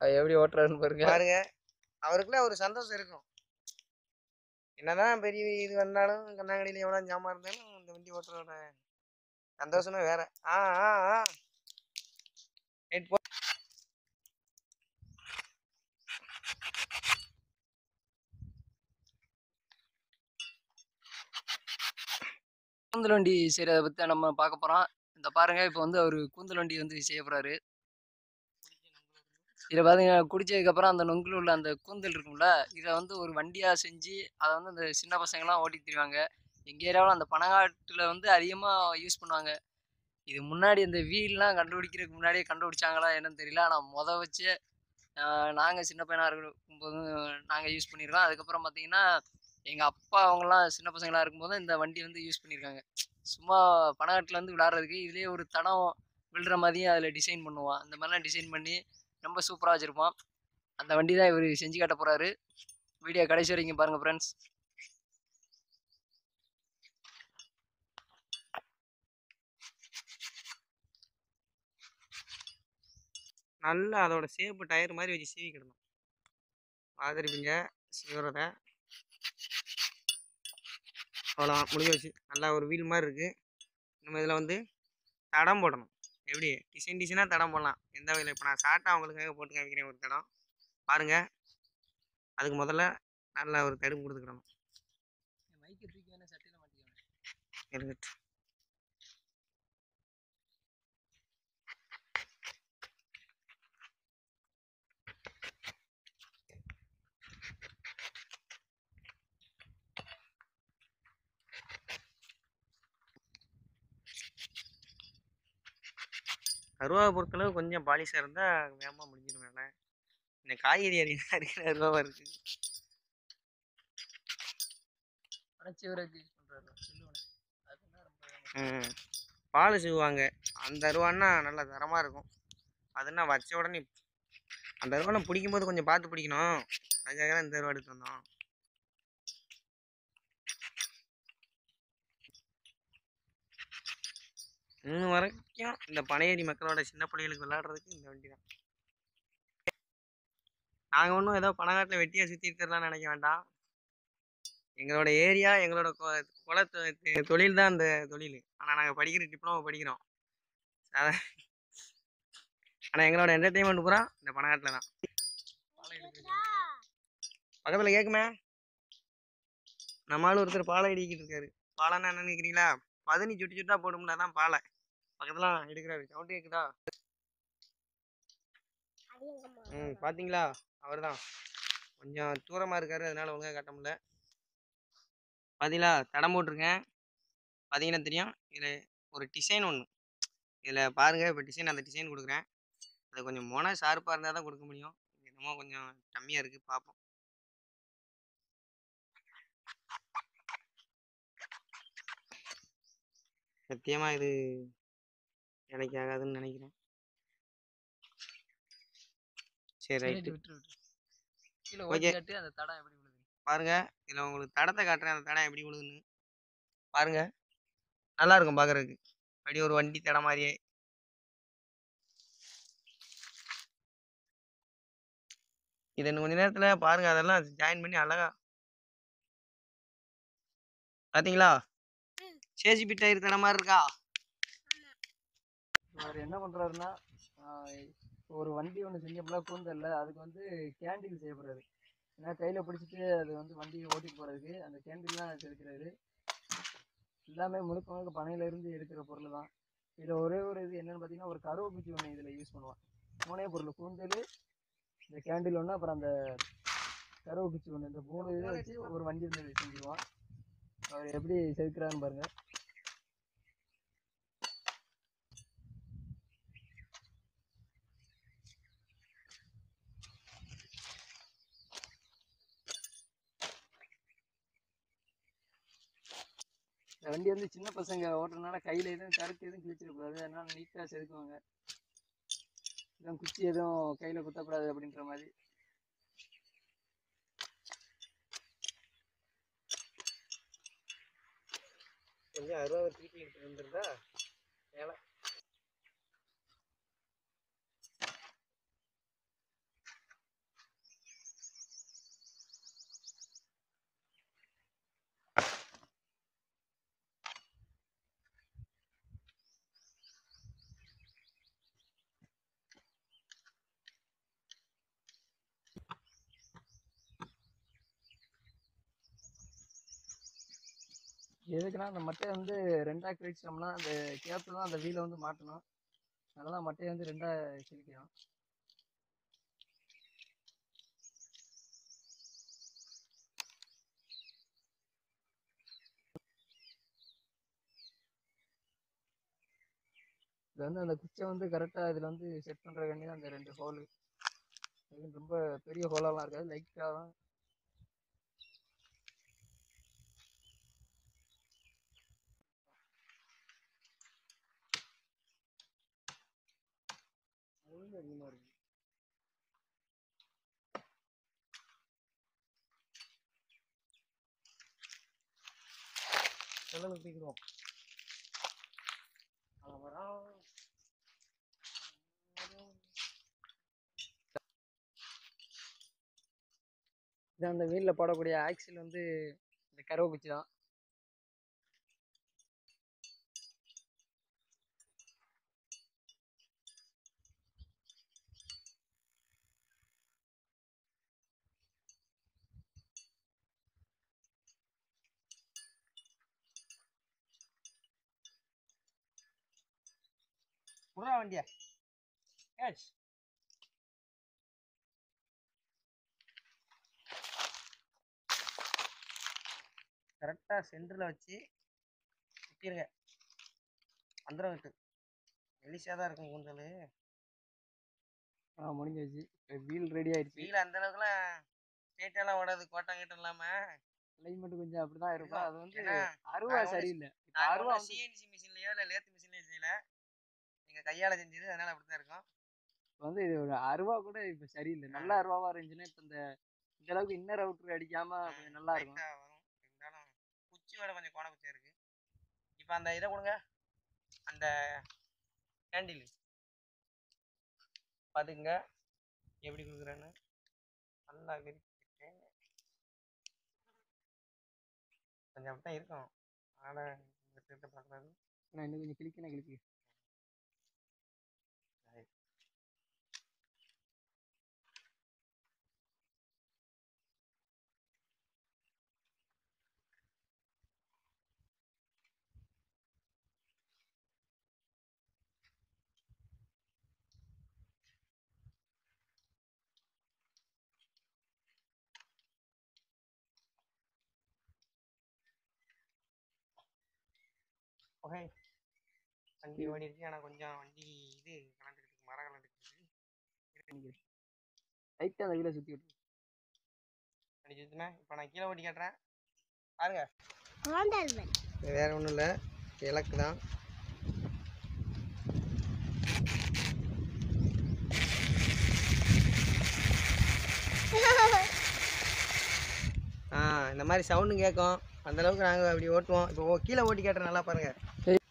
அவர் எப்படி ஓட்டுறாருன்னு பாருங்க பாருங்க அவருக்குள்ள ஒரு சந்தோஷம் இருக்கும் என்னதான் பெரிய இது வந்தாலும் கண்ணாங்கடியில் எவ்வளோ ஜாமான் இருந்தாலும் இந்த வண்டி ஓட்டுறோட சந்தோஷமே வேற ஆ ஆ ஆ ரைட் போ கூந்தல் வண்டி செய்கிறத பற்றி நம்ம பார்க்க போகிறோம் இந்த பாருங்க இப்போ வந்து அவர் கூந்தல் வண்டி வந்து செய்ய போகிறாரு இதில் பார்த்தீங்கன்னா குடிச்சதுக்கப்புறம் அந்த நொங்கில் உள்ள அந்த கூந்தல் இருக்கும்ல இதை வந்து ஒரு வண்டியாக செஞ்சு அதை வந்து அந்த சின்ன பசங்கள்லாம் ஓட்டி திரிவாங்க எங்கள் ஏரியாவில் அந்த பனங்காட்டில் வந்து அதிகமாக யூஸ் பண்ணுவாங்க இது முன்னாடி இந்த வீல்லாம் கண்டுபிடிக்கிறதுக்கு முன்னாடியே கண்டுபிடிச்சாங்களா என்னன்னு தெரியல ஆனால் முத வச்சு நாங்கள் சின்ன பையனாக இருக்கும்போதும் நாங்கள் யூஸ் பண்ணியிருக்கோம் அதுக்கப்புறம் பார்த்தீங்கன்னா எங்கள் அப்பா அவங்களாம் சின்ன பசங்களாக இருக்கும்போது இந்த வண்டி வந்து யூஸ் பண்ணியிருக்காங்க சும்மா பனங்காட்டில் வந்து விளாட்றதுக்கு இதுலேயே ஒரு தடம் விழுற மாதிரியும் அதில் டிசைன் பண்ணுவான் அந்த மாதிரிலாம் டிசைன் பண்ணி ரொம்ப சூப்பராக வச்சுருப்பான் அந்த வண்டி தான் இவர் செஞ்சு காட்ட போகிறாரு வீடியோ கடைசி வரைக்கும் பாருங்கள் ஃப்ரெண்ட்ஸ் நல்லா அதோட சேப்பு டயர் மாதிரி வச்சு சீவிக்கிடணும் பார்த்துருப்பீங்க சீவுறத அவ்வளோதான் முடிஞ்சு வச்சு நல்லா ஒரு வீல் மாதிரி இருக்குது நம்ம இதில் வந்து தடம் போடணும் எப்படி டிசைன் டிசைனாக தடம் போடலாம் எந்த வகையில் இப்போ நான் ஷார்ட்டாக அவங்களுக்காக போட்டு காமிக்கிறேன் ஒரு தடம் பாருங்கள் அதுக்கு முதல்ல நல்லா ஒரு தடுப்பு கொடுத்துக்கிடணும் மைக்கு தூக்கி வேணா சட்டையில் மாட்டிக்கணும் இருக்கட்டும் கருவாவை பொறுத்தளவு கொஞ்சம் பாலிஷாக இருந்தால் வேகமாக முடிஞ்சிடும் வேலை இந்த காய்கறி அறியா இருக்கிற கருவாவாக இருக்குது உடச்சி வரக்கு யூஸ் பண்ணுறாரு சொல்லுவேன் அதுதான் ரொம்ப ம் பால் சீவுவாங்க அந்த அருவான்னா நல்லா தரமாக இருக்கும் அதுனா வச்ச உடனே அந்த அருவா நம்ம பிடிக்கும்போது கொஞ்சம் பார்த்து பிடிக்கணும் அதுக்காக தான் இந்த அருவா எடுத்து வந்தோம் இன்னும் வரைக்கும் இந்த பனையேரி மக்களோட சின்ன பிள்ளைகளுக்கு விளையாடுறதுக்கு இந்த வண்டி தான் நாங்கள் ஒன்றும் ஏதோ பனங்காட்டில் வெட்டியாக சுற்றி இருக்கிறலாம் நினைக்க வேண்டாம் எங்களோட ஏரியா எங்களோட கொ- குல தொ- தொ- தொழில் தான் அந்த தொழில் ஆனால் நாங்கள் படிக்கிற டிப்ளமோ படிக்கிறோம் ஆனால் எங்களோட என்டர்டெயின்மெண்ட் பூரா இந்த பணக்காட்டில் தான் பக்கத்தில் கேட்குமே நம்ம ஆள் ஒருத்தர் பாலை இடிக்கிட்டு இருக்காரு பாலைன்னா என்ன நினைக்கிறீங்களா பதினி சுட்டு சுட்டா போடும்ல தான் பாலை பக்கத்துல எடுக்கிறாரு சவுண்ட் கேக்குதா ம் பாத்தீங்களா அவர்தான் கொஞ்சம் தூரமா இருக்காரு அதனால ஒழுங்கா காட்ட முடியல பாத்தீங்களா தடம் போட்டிருக்கேன் பார்த்தீங்கன்னா தெரியும் இதில் ஒரு டிசைன் ஒன்று இதில் பாருங்கள் இப்போ டிசைன் அந்த டிசைன் கொடுக்குறேன் அது கொஞ்சம் மொன ஷார்ப்பாக இருந்தால் தான் கொடுக்க முடியும் இது என்னமோ கொஞ்சம் கம்மியாக இருக்குது பார்ப்போம் சத்தியமாக இது வேலைக்கு ஆகாதுன்னு நினைக்கிறேன் சரி சரி, ரைட்டு விட்டுரு விட்டுரு கீழே Okay. ஓட்டி காட்டு அந்த தடம் எப்படி விழுது பாருங்க இதில் உங்களுக்கு தடத்தை காட்டுறேன் அந்த தடம் எப்படி விழுதுன்னு பாருங்க நல்லா இருக்கும் பார்க்கறதுக்கு அப்படியே ஒரு வண்டி தடம் மாதிரியே இது இன்னும் கொஞ்ச நேரத்துல பாருங்க அதெல்லாம் ஜாயின் பண்ணி அழகா பாத்தீங்களா சேஜிபி டயர் தட மாதிரி இருக்கா அவர் என்ன பண்றாருன்னா ஆஹ் ஒரு வண்டி ஒன்று செஞ்சப்பல கூந்தல்ல அதுக்கு வந்து கேண்டில் செய்ய போறாரு ஏன்னா கையில பிடிச்சிட்டு அது வந்து வண்டியை ஓட்டிட்டு போறதுக்கு அந்த கேண்டில்லாம் செதுக்கிறாரு எல்லாமே முழுக்க முழுக்க பனையில இருந்து எடுக்கிற பொருள் தான் இதுல ஒரே ஒரு இது என்னன்னு பார்த்தீங்கன்னா ஒரு கருவை குச்சி ஒன்று இதுல யூஸ் பண்ணுவான் மூணே பொருள் கூந்தல் இந்த கேண்டில் ஒன்று அப்புறம் அந்த கருவை குச்சி ஒன்று இந்த மூணு இதை வச்சு ஒரு வண்டி வந்து செஞ்சுருவான் அவர் எப்படி செதுக்குறாருன்னு பாருங்க இந்த வண்டி வந்து சின்ன பசங்க ஓட்டுறதுனால கையில் எதுவும் கருத்து எதுவும் கிழிச்சிடக்கூடாது அதனால நீட்டாக செதுக்குவாங்க எதுவும் குச்சி எதுவும் கையில் குத்தக்கூடாது அப்படின்ற மாதிரி கொஞ்சம் அறுபது திருப்பி எடுத்துட்டு வந்துருந்தா வேலை எதுக்குன்னா அந்த மட்டையை வந்து ரெண்டாக கிழிச்சிட்டோம்னா அந்த கேப்பில் தான் அந்த வீலை வந்து மாட்டணும் அதனால தான் மட்டையை வந்து ரெண்டாக கிழிக்கிறோம் இது வந்து அந்த குச்சை வந்து கரெக்டாக இதில் வந்து செட் பண்ணுறதுக்காண்டி தான் அந்த ரெண்டு ஹோலு இது ரொம்ப பெரிய ஹோலாலாம் இருக்காது லைட்டாக தான் முள்ளு அதிகமாக இருக்கு சொல்லணும் பிடிக்கிறோம் இது அந்த வீலில் போடக்கூடிய ஆக்சில் வந்து இந்த கருவை குச்சி தான் விட்றா வண்டியா ஏச் கரெக்டாக சென்டரில் வச்சு சுற்றிருங்க வந்துடும் விட்டு எலிசாக தான் இருக்கும் கூந்தல் ஆ முடிஞ்சாச்சு வீல் ரெடி ஆயிடுச்சு வெயில் அந்த அளவுக்குலாம் ஸ்ட்ரெயிட்டாலாம் ஓடாது கோட்டம் கீட்டம் இல்லாமல் கிளைமேட் கொஞ்சம் அப்படிதான் இருக்கும் அது வந்து ஏன்னா அருவா நாங்க வந்து சரியில்லை இப்போ நாங்கள் அருவா ஒன்றும் வந்து சிஎன்சி மிஷின்லையோ இல்லை லேத்து மிஷின்லையோ செய்யல எங்கள் கையால் செஞ்சது அதனால் அப்படி தான் இருக்கும் இப்ப வந்து இது ஒரு அருவா கூட இப்போ சரியில்லை நல்ல அருவாவா இருந்துச்சுன்னா இப்போ இந்த இந்த அளவுக்கு இன்னர் அவுட்ரு அடிக்காம கொஞ்சம் நல்லா இருக்கும் லைட்டாக வரும் இருந்தாலும் குச்சி வேலை கொஞ்சம் கோண குச்சியாக இருக்குது இப்போ அந்த இதை கொடுங்க அந்த கேண்டில் பார்த்துக்குங்க எப்படி கொடுக்குறேன்னு நல்லா விரிச்சுட்டு கொஞ்சம் அப்படி தான் இருக்கும் அதனால் இந்த திருட்ட பார்க்கக்கூடாது நான் இன்னும் கொஞ்சம் கிளிக்கினா கிளிக்கு ஓகே வண்டி ஓடிடுச்சு ஆனால் கொஞ்சம் வண்டி இது கலந்துக்கிட்டு மரம் கலந்துக்கிட்டு லைட்டாக அந்த வீலை சுற்றி விட்டு வண்டி சுற்றினா இப்போ நான் கீழே ஓட்டி காட்டுறேன் பாருங்க ஆண்டாள்வன் இது வேற ஒன்றும் இல்லை இலக்கு தான் ஆ இந்த மாதிரி சவுண்டு கேட்கும் அந்த அளவுக்கு நாங்கள் அப்படி ஓட்டுவோம் இப்போ ஓ- கீழே ஓட்டி காட்டுறேன் நல்லா பாருங்க